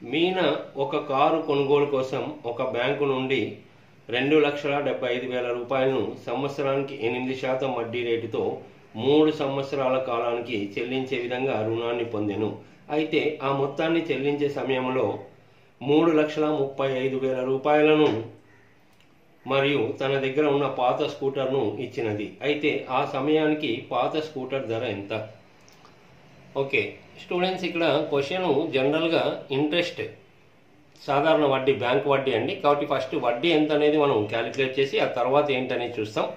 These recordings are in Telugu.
మీన ఒక కారు కొనుగోలు కోసం ఒక బ్యాంకు నుండి రెండు లక్షల డెబ్బై ఐదు వేల రూపాయలను సంవత్సరానికి ఎనిమిది శాతం వడ్డీ రేటుతో మూడు సంవత్సరాల కాలానికి చెల్లించే విధంగా రుణాన్ని పొందెను అయితే ఆ మొత్తాన్ని చెల్లించే సమయంలో మూడు లక్షల ముప్పై ఐదు వేల రూపాయలను మరియు తన దగ్గర ఉన్న పాత స్కూటర్ను ఇచ్చినది అయితే ఆ సమయానికి పాత స్కూటర్ ధర ఎంత ఓకే స్టూడెంట్స్ ఇక్కడ క్వశ్చన్ జనరల్గా ఇంట్రెస్ట్ సాధారణ వడ్డీ బ్యాంక్ వడ్డీ అండి కాబట్టి ఫస్ట్ వడ్డీ ఎంత అనేది మనం క్యాలిక్యులేట్ చేసి ఆ తర్వాత ఏంటనేది చూస్తాం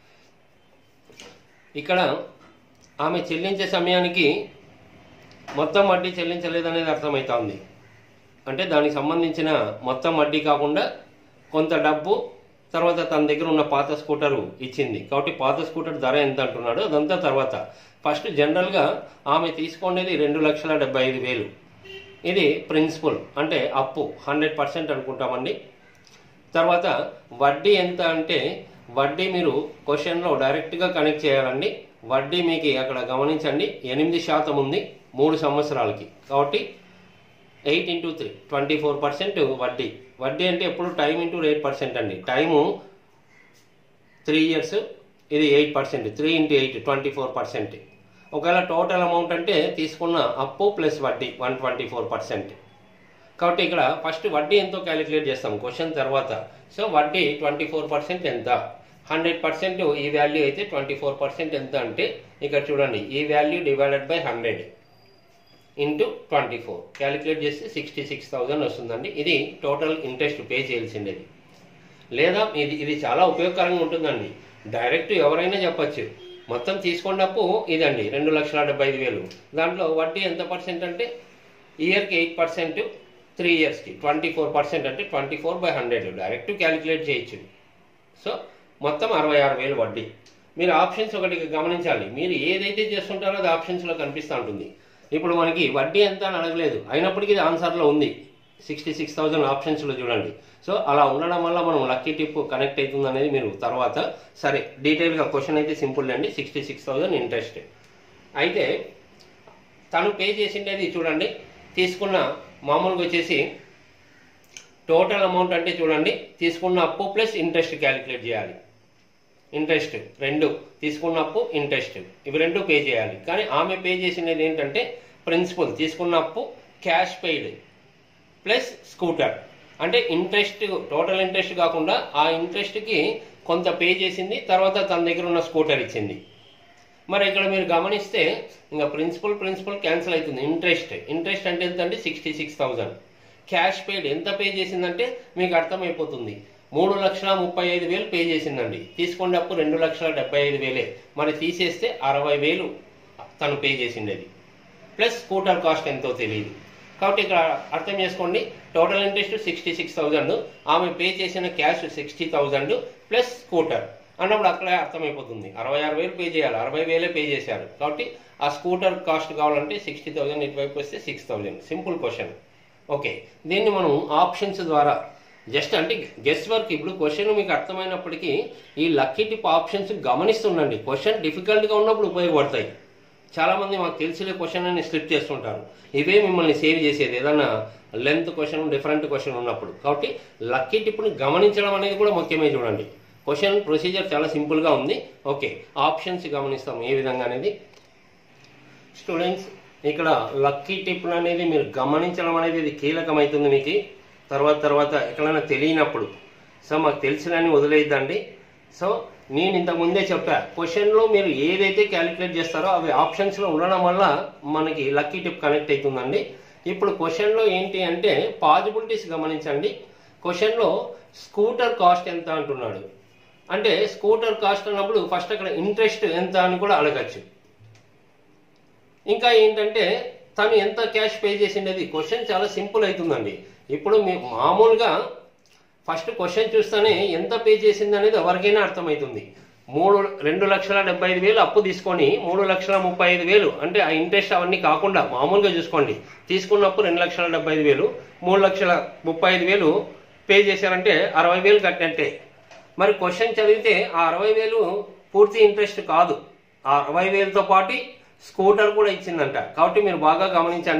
ఇక్కడ ఆమె చెల్లించే సమయానికి మొత్తం వడ్డీ చెల్లించలేదనేది అర్థమవుతోంది అంటే దానికి సంబంధించిన మొత్తం వడ్డీ కాకుండా కొంత డబ్బు తర్వాత తన దగ్గర ఉన్న పాత స్కూటరు ఇచ్చింది కాబట్టి పాత స్కూటర్ ధర ఎంత అంటున్నాడు అదంతా తర్వాత ఫస్ట్ జనరల్గా ఆమె తీసుకునేది రెండు లక్షల డెబ్బై ఐదు వేలు ఇది ప్రిన్సిపల్ అంటే అప్పు హండ్రెడ్ పర్సెంట్ అనుకుంటామండి తర్వాత వడ్డీ ఎంత అంటే వడ్డీ మీరు క్వశ్చన్లో డైరెక్ట్గా కనెక్ట్ చేయాలండి వడ్డీ మీకు అక్కడ గమనించండి ఎనిమిది శాతం ఉంది మూడు సంవత్సరాలకి కాబట్టి eight into three twenty four percent వడ్డీ వడ్డీ అంటే ఎప్పుడు టైం ఇంటూ ఎయిట్ పర్సెంట్ అండి టైము త్రీ ఇయర్స్ ఇది eight percent three into eight twenty four percent ఒకవేళ టోటల్ అమౌంట్ అంటే తీసుకున్న అప్పు ప్లస్ వడ్డీ వన్ ట్వంటీ ఫోర్ పర్సెంట్ కాబట్టి ఇక్కడ ఫస్ట్ వడ్డీ ఎంతో క్యాలిక్యులేట్ చేస్తాం క్వశ్చన్ తర్వాత సో వడ్డీ ట్వంటీ ఫోర్ పర్సెంట్ ఎంత హండ్రెడ్ పర్సెంట్ ఈ వాల్యూ అయితే ట్వంటీ ఫోర్ పర్సెంట్ ఎంత అంటే ఇక్కడ చూడండి ఈ value divided by hundred into twenty four calculate చేస్తే సిక్స్టీ సిక్స్ థౌజండ్ వస్తుందండి ఇది టోటల్ ఇంట్రెస్ట్ పే చేయాల్సిండేది లేదా ఇది ఇది చాలా ఉపయోగకరంగా ఉంటుందండి డైరెక్ట్ ఎవరైనా చెప్పచ్చు మొత్తం తీసుకున్నప్పు ఇదండి రెండు లక్షల డెబ్బై ఐదు వేలు దాంట్లో వడ్డీ ఎంత పర్సెంట్ అంటే ఇయర్కి ఎయిట్ పర్సెంట్ త్రీ ఇయర్స్కి ట్వంటీ ఫోర్ పర్సెంట్ అంటే twenty four by hundred direct calculate చేయొచ్చు సో మొత్తం అరవై ఆరు వేలు వడ్డీ మీరు ఆప్షన్స్ ఒకటి గమనించాలి మీరు ఏదైతే చేస్తుంటారో అది ఆప్షన్స్లో కనిపిస్తూ ఉంటుంది ఇప్పుడు మనకి వడ్డీ ఎంత అని అడగలేదు అయినప్పటికీ ఇది ఆన్సర్లో ఉంది సిక్స్టీ సిక్స్ థౌజండ్ ఆప్షన్స్లో చూడండి సో అలా ఉండడం వల్ల మనం లక్కీ టిప్ కనెక్ట్ అవుతుంది అనేది మీరు తర్వాత సరే డీటెయిల్గా క్వశ్చన్ అయితే సింపుల్ అండి సిక్స్టీ సిక్స్ థౌజండ్ ఇంట్రెస్ట్ అయితే తను పే చేసిండేది చూడండి తీసుకున్న మామూలుగా వచ్చేసి టోటల్ అమౌంట్ అంటే చూడండి తీసుకున్న అప్పు ప్లస్ ఇంట్రెస్ట్ క్యాలిక్యులేట్ చేయాలి ఇంట్రెస్ట్ రెండు తీసుకున్న అప్పు ఇంట్రెస్ట్ ఇవి రెండు పే చేయాలి కానీ ఆమె పే చేసినది ఏంటంటే ప్రిన్సిపల్ తీసుకున్న అప్పు క్యాష్ పెయిడ్ ప్లస్ స్కూటర్ అంటే ఇంట్రెస్ట్ టోటల్ ఇంట్రెస్ట్ కాకుండా ఆ ఇంట్రెస్ట్కి కొంత పే చేసింది తర్వాత తన దగ్గర ఉన్న స్కూటర్ ఇచ్చింది మరి ఇక్కడ మీరు గమనిస్తే ఇంకా ప్రిన్సిపల్ ప్రిన్సిపల్ క్యాన్సిల్ అవుతుంది ఇంట్రెస్ట్ ఇంట్రెస్ట్ అంటే ఎంత అంటే sixty six thousand cash paid ఎంత పే చేసిందంటే మీకు అర్థమైపోతుంది మూడు లక్షల ముప్పై ఐదు వేలు పే చేసిందండి తీసుకున్నప్పుడు రెండు లక్షల డెబ్బై ఐదు వేలే మరి తీసేస్తే అరవై వేలు తను పే చేసిండేది ప్లస్ స్కూటర్ కాస్ట్ ఎంతో తెలియదు కాబట్టి ఇక్కడ అర్థం చేసుకోండి total interest sixty six thousand ఆమె పే చేసిన cash sixty thousand plus scooter అన్నప్పుడు అక్కడే అర్థమైపోతుంది అరవై ఆరు వేలు పే చేయాలి అరవై వేలే పే చేశారు కాబట్టి ఆ స్కూటర్ కాస్ట్ కావాలంటే సిక్స్టీ థౌజండ్ ఇటువైపు వస్తే six thousand simple question okay దీన్ని మనం ఆప్షన్స్ ద్వారా జస్ట్ అంటే గెస్ట్ వర్క్ ఇప్పుడు క్వశ్చన్ మీకు అర్థమైనప్పటికీ ఈ లక్కీ టిప్ ఆప్షన్స్ గమనిస్తుండండి క్వశ్చన్ డిఫికల్ట్గా ఉన్నప్పుడు ఉపయోగపడతాయి చాలా మంది మాకు తెలిసిన క్వశ్చన్ అని స్లిప్ చేస్తుంటారు ఇవే మిమ్మల్ని సేవ్ చేసేది ఏదన్నా లెంత్ క్వశ్చన్ డిఫరెంట్ క్వశ్చన్ ఉన్నప్పుడు కాబట్టి లక్కీ టిప్ని గమనించడం అనేది కూడా ముఖ్యమే చూడండి క్వశ్చన్ ప్రొసీజర్ చాలా సింపుల్గా ఉంది ఓకే ఆప్షన్స్ గమనిస్తాం ఏ విధంగా అనేది స్టూడెంట్స్ ఇక్కడ లక్కీ టిప్ అనేది మీరు గమనించడం అనేది ఇది కీలకమవుతుంది మీకు తర్వాత తర్వాత ఎక్కడైనా తెలియనప్పుడు సో మాకు తెలిసినని వదిలేద్దండి సో నేను ఇంతకు ముందే చెప్పా క్వశ్చన్లో మీరు ఏదైతే క్యాలిక్యులేట్ చేస్తారో అవి ఆప్షన్స్లో ఉండడం వల్ల మనకి లక్కీ టిప్ కనెక్ట్ అవుతుందండి ఇప్పుడు క్వశ్చన్లో ఏంటి అంటే పాజిబిలిటీస్ గమనించండి క్వశ్చన్లో స్కూటర్ కాస్ట్ ఎంత అంటున్నాడు అంటే స్కూటర్ కాస్ట్ అన్నప్పుడు ఫస్ట్ అక్కడ ఇంట్రెస్ట్ ఎంత అని కూడా అడగచ్చు ఇంకా ఏంటంటే తను ఎంత క్యాష్ పే చేసిండేది క్వశ్చన్ చాలా సింపుల్ అవుతుందండి ఇప్పుడు మీ మామూలుగా ఫస్ట్ క్వశ్చన్ చూస్తేనే ఎంత పే చేసింది అనేది ఎవరికైనా అర్థమవుతుంది మూడు రెండు లక్షల డెబ్బై ఐదు వేలు అప్పు తీసుకొని మూడు లక్షల ముప్పై ఐదు వేలు అంటే ఆ ఇంట్రెస్ట్ అవన్నీ కాకుండా మామూలుగా చూసుకోండి తీసుకున్నప్పుడు రెండు లక్షల డెబ్బై ఐదు వేలు మూడు లక్షల ముప్పై ఐదు వేలు పే చేశారంటే అరవై వేలు కట్టినట్టే మరి క్వశ్చన్ చదివితే ఆ అరవై వేలు పూర్తి ఇంట్రెస్ట్ కాదు ఆ అరవై వేలతో పాటు స్కూటర్ కూడా ఇచ్చిందంట కాబట్టి మీరు బాగా గమనించండి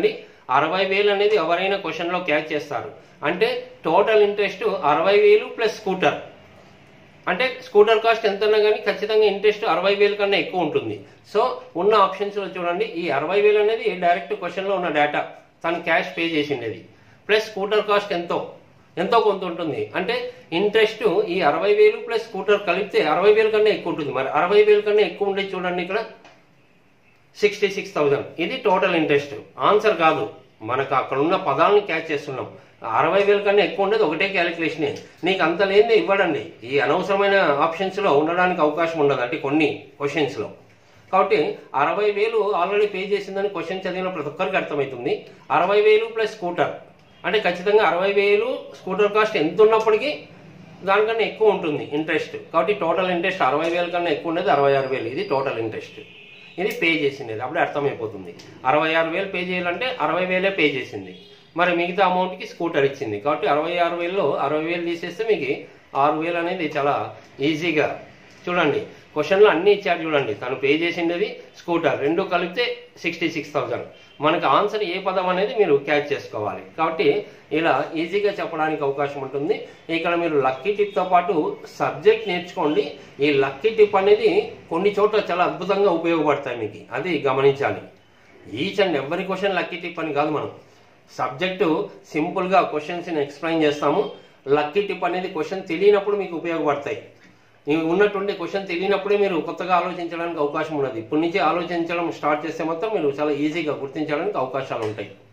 అరవై వేలు అనేది ఎవరైనా క్వశ్చన్లో క్యాచ్ చేస్తారు అంటే టోటల్ ఇంట్రెస్ట్ అరవై వేలు ప్లస్ స్కూటర్ అంటే స్కూటర్ కాస్ట్ ఎంత ఉన్నా కానీ ఖచ్చితంగా ఇంట్రెస్ట్ అరవై వేల కన్నా ఎక్కువ ఉంటుంది సో ఉన్న ఆప్షన్స్లో చూడండి ఈ అరవై వేలు అనేది డైరెక్ట్ క్వశ్చన్లో ఉన్న డేటా తను క్యాష్ పే చేసిండేది ప్లస్ స్కూటర్ కాస్ట్ ఎంతో ఎంతో కొంత ఉంటుంది అంటే ఇంట్రెస్ట్ ఈ అరవై వేలు ప్లస్ స్కూటర్ కలిపితే అరవై వేల కన్నా ఎక్కువ ఉంటుంది మరి అరవై వేల కన్నా ఎక్కువ ఉండేది చూడండి ఇక్కడ సిక్స్టీ సిక్స్ థౌజండ్ ఇది టోటల్ ఇంట్రెస్ట్ ఆన్సర్ కాదు మనకు అక్కడ ఉన్న పదాలను క్యాచ్ చేస్తున్నాం అరవై వేల కన్నా ఎక్కువ ఉండేది ఒకటే క్యాలిక్యులేషనే నీకు అంత లేనిదే ఇవ్వడండి ఈ అనవసరమైన ఆప్షన్స్లో ఉండడానికి అవకాశం ఉండదు అంటే కొన్ని క్వశ్చన్స్లో కాబట్టి అరవై వేలు ఆల్రెడీ పే చేసిందని క్వశ్చన్ చదివిన ప్రతి ఒక్కరికి అర్థమవుతుంది అరవై వేలు ప్లస్ స్కూటర్ అంటే ఖచ్చితంగా అరవై వేలు స్కూటర్ కాస్ట్ ఎంత ఉన్నప్పటికీ దానికన్నా ఎక్కువ ఉంటుంది ఇంట్రెస్ట్ కాబట్టి టోటల్ ఇంట్రెస్ట్ అరవై వేల కన్నా ఎక్కువ ఉండేది అరవై ఆరు వేలు ఇది టోటల్ ఇంట్రెస్ట్ ఇది పే చేసింది అప్పుడే అర్థమైపోతుంది అరవై ఆరు వేలు పే చేయాలంటే అరవై వేలే పే చేసింది మరి మిగతా అమౌంట్కి స్కూటర్ ఇచ్చింది కాబట్టి అరవై ఆరు వేలలో అరవై వేలు తీసేస్తే మీకు ఆరు వేలు అనేది చాలా ఈజీగా చూడండి క్వశ్చన్లో అన్ని ఇచ్చారు చూడండి తను పే చేసిండేది స్కూటర్ రెండు కలిపితే సిక్స్టీ సిక్స్ థౌజండ్ మనకు ఆన్సర్ ఏ పదం అనేది మీరు క్యాచ్ చేసుకోవాలి కాబట్టి ఇలా ఈజీగా చెప్పడానికి అవకాశం ఉంటుంది ఇక్కడ మీరు లక్కీ టిప్తో పాటు సబ్జెక్ట్ నేర్చుకోండి ఈ లక్కీ టిప్ అనేది కొన్ని చోట్ల చాలా అద్భుతంగా ఉపయోగపడతాయి మీకు అది గమనించాలి each and every question lucky tip అని కాదు మనం సబ్జెక్టు సింపుల్గా క్వశ్చన్స్ని ఎక్స్ప్లెయిన్ చేస్తాము లక్కీ టిప్ అనేది క్వశ్చన్ తెలియనప్పుడు మీకు ఉపయోగపడతాయి ఇవి ఉన్నటువంటి క్వశ్చన్ తెలియనప్పుడే మీరు కొత్తగా ఆలోచించడానికి అవకాశం ఉన్నది ఇప్పటి నుంచి ఆలోచించడం స్టార్ట్ చేస్తే మొత్తం మీరు చాలా ఈజీగా గుర్తించడానికి అవకాశాలు ఉంటాయి